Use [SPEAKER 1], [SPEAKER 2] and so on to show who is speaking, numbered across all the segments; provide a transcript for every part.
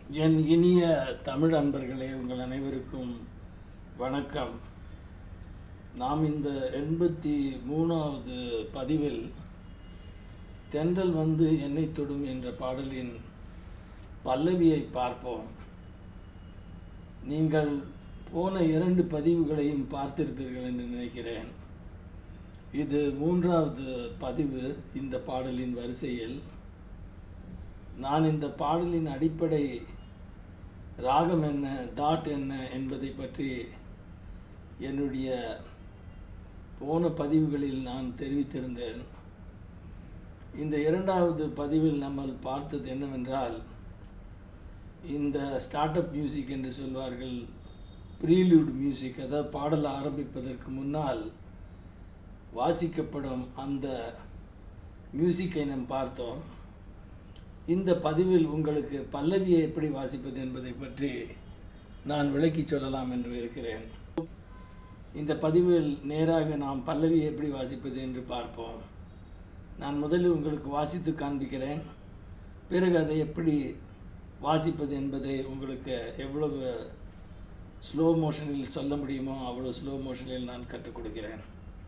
[SPEAKER 1] என் இனிய தமிழ் அன்பர்களே உங்கள் அனைவருக்கும் வணக்கம் நாம் இந்த எண்பத்தி மூணாவது பதிவில் தென்றல் வந்து என்னை தொடும் என்ற பாடலின் பல்லவியை பார்ப்போம் நீங்கள் போன இரண்டு பதிவுகளையும் பார்த்திருப்பீர்கள் என்று நினைக்கிறேன் இது மூன்றாவது பதிவு இந்த பாடலின் வரிசையில் நான் இந்த பாடலின் அடிப்படை ராகம் என்ன தாட் என்ன என்பதை பற்றி என்னுடைய போன பதிவுகளில் நான் தெரிவித்திருந்தேன் இந்த இரண்டாவது பதிவில் நம்ம பார்த்தது என்னவென்றால் இந்த ஸ்டார்ட் அப் மியூசிக் என்று சொல்வார்கள் ப்ரீலூட் மியூசிக் அதாவது பாடல் ஆரம்பிப்பதற்கு முன்னால் வாசிக்கப்படும் அந்த மியூசிக்கை நாம் பார்த்தோம் இந்த பதிவில் உங்களுக்கு பல்லவியை எப்படி வாசிப்பது என்பதை பற்றி நான் விளக்கி சொல்லலாம் என்று இருக்கிறேன் இந்த பதிவில் நேராக நாம் பல்லவியை எப்படி வாசிப்பது என்று பார்ப்போம் நான் முதலில் உங்களுக்கு வாசித்து காண்பிக்கிறேன் பிறகு அதை எப்படி வாசிப்பது என்பதை உங்களுக்கு எவ்வளவு ஸ்லோ மோஷனில் சொல்ல முடியுமோ அவ்வளோ ஸ்லோ மோஷனில் நான் கற்றுக் கொடுக்கிறேன்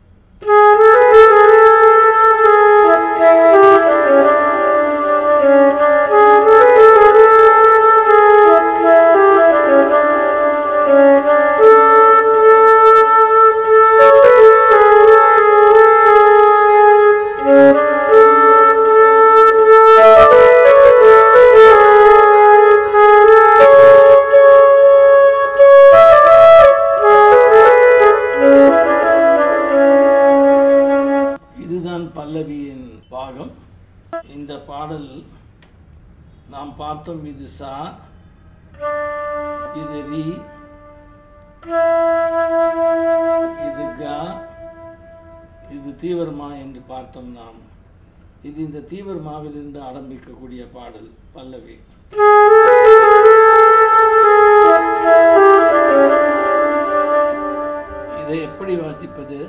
[SPEAKER 1] இதுதான் பல்லவியின் பாகம் இந்த பாடல் நாம் பார்த்தோம் இது சா இது ரி இது க இது தீவிரமா என்று பார்த்தோம் நாம் இது இந்த தீவிரமாவிலிருந்து ஆரம்பிக்கக்கூடிய பாடல் பல்லவி இதை எப்படி வாசிப்பது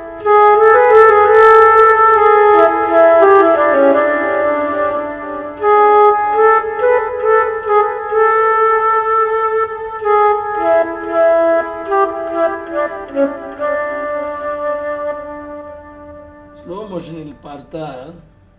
[SPEAKER 1] ஸ்லோ மோஷனில் பார்த்தால்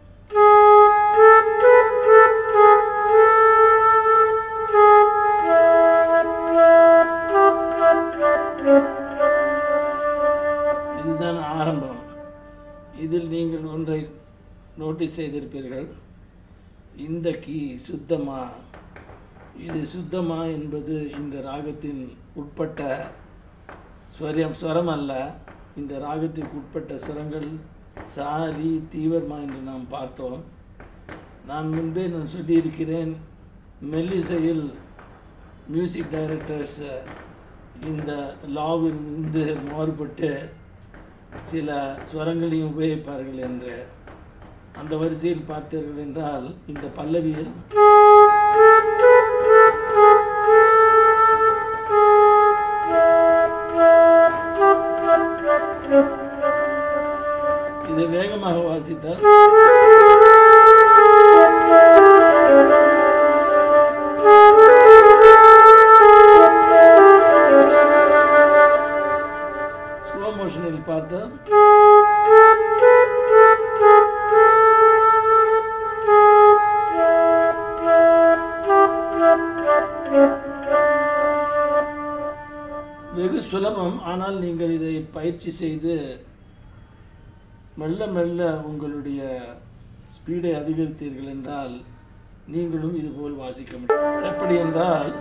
[SPEAKER 1] இதுதான் ஆரம்பம் இதில் நீங்கள் ஒன்றை நோட்டீஸ் செய்திருப்பீர்கள் இந்த கீ சுத்தமா இது சுத்தமா என்பது இந்த ராகத்தின் உட்பட்ட ஸ்வரம் ஸ்வரம் அல்ல இந்த ராகத்திற்கு உட்பட்ட சுரங்கள் சாரி தீவிரமா என்று நாம் பார்த்தோம் நான் முன்பே நான் சொல்லியிருக்கிறேன் மெல்லிசையில் மியூசிக் டைரக்டர்ஸ் இந்த லாவிலிருந்து மாறுபட்டு சில ஸ்வரங்களையும் உபயோகிப்பார்கள் என்று அந்த வரிசையில் பார்த்தீர்கள் என்றால் இந்த பல்லவியில் இதை வேகமாக வாசித்தால் ஸ்லோ மோஷனில் பார்த்தால் வெகு சுலபம் ஆனால் நீங்கள் இதை பயிற்சி செய்து மெல்ல மெல்ல உங்களுடைய ஸ்பீடை அதிகரித்தீர்கள் என்றால் நீங்களும் இதுபோல் வாசிக்க முடியும் எப்படி என்றால்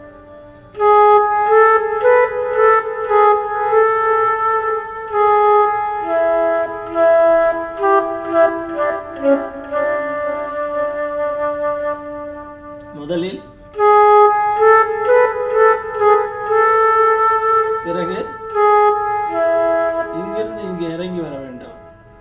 [SPEAKER 1] முதலில் பிறகு இங்கிருந்து இங்கே இறங்கி வர வேண்டும்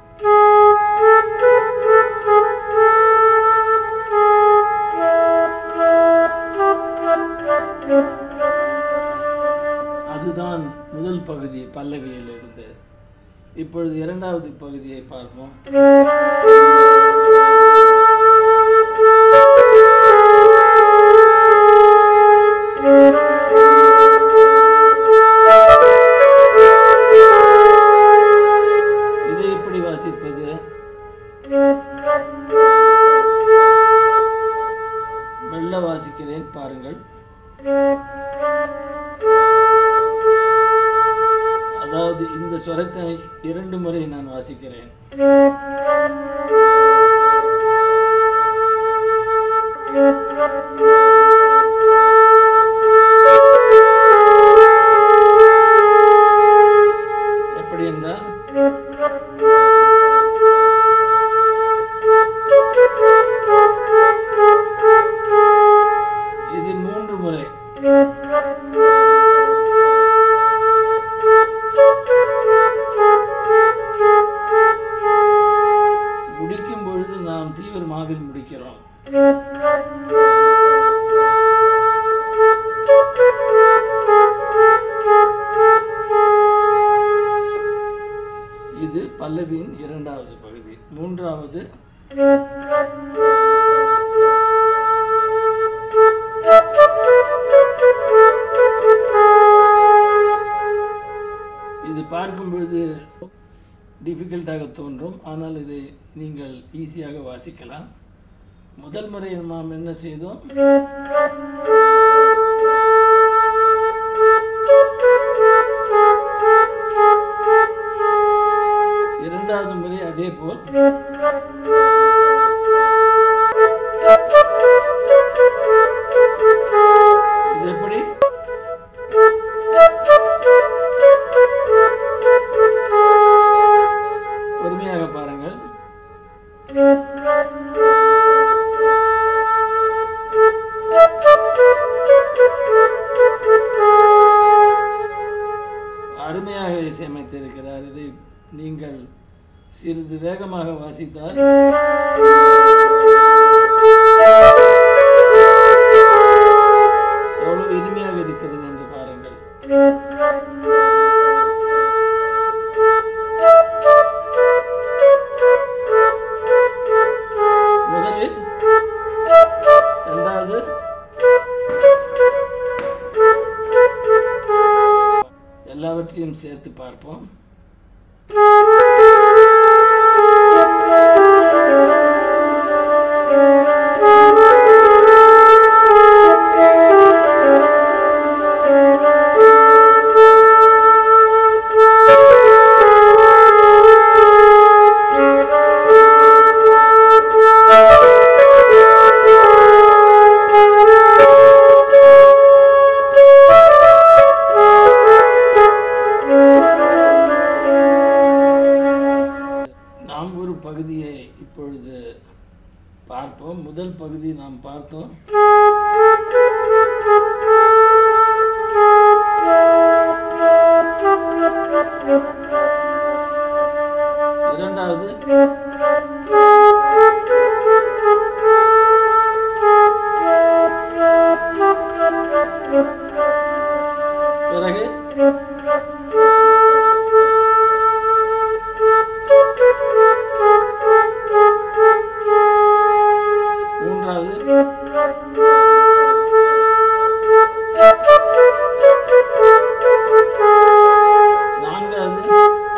[SPEAKER 1] அதுதான் முதல் பகுதி பல்லவியில் இருந்து இப்பொழுது இரண்டாவது பகுதியை பார்ப்போம் மெல்ல வாசிக்கிறேன் பாருங்கள் அதாவது இந்த ஸ்வரத்தை இரண்டு முறை நான் வாசிக்கிறேன் எப்படி என்றால் இது மூன்று முறை முடிக்கும் பொழுது நாம் தீவிரமாக முடிக்கிறோம் இது பல்லவியின் இரண்டாவது பகுதி மூன்றாவது இது பார்க்கும் பொழுது டிஃபிகல்ட்டாக தோன்றும் ஆனால் இதை நீங்கள் ஈஸியாக வாசிக்கலாம் முதல் முறை நாம் என்ன செய்தோம் இரண்டாவது முறை அதே போல் இது எப்படி பொறுமையாக பாருங்கள் அருமையாக இசையமைத்திருக்கிறார் இதை நீங்கள் சிறிது வேகமாக வாசித்தால் எவ்வளவு இனிமையாக இருக்கிறது என்று பாருங்கள் முதலில் இரண்டாவது எல்லாவற்றையும் சேர்த்து பார்ப்போம் நாம் ஒரு பகுதியை இப்பொழுது பார்ப்போம் முதல் பகுதி நாம் பார்த்தோம் இரண்டாவது பிறகு மூன்றாவது நான்காவது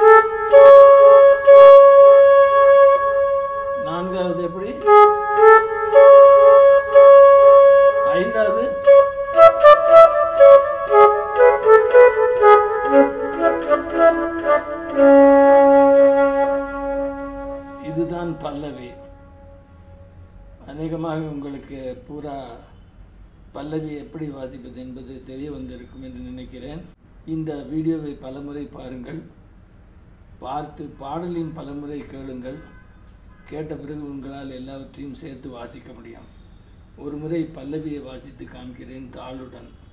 [SPEAKER 1] நான்காவது எப்படி ஐந்தாவது இதுதான் பல்லவி அநேகமாக உங்களுக்கு பூரா பல்லவி எப்படி வாசிப்பது என்பது தெரிய வந்திருக்கும் என்று நினைக்கிறேன் இந்த வீடியோவை பலமுறை பாருங்கள் பார்த்து பாடலின் பலமுறை கேளுங்கள் கேட்ட பிறகு உங்களால் எல்லாவற்றையும் சேர்த்து வாசிக்க முடியும் ஒரு முறை பல்லவியை வாசித்து காமிக்கிறேன் தாளுடன்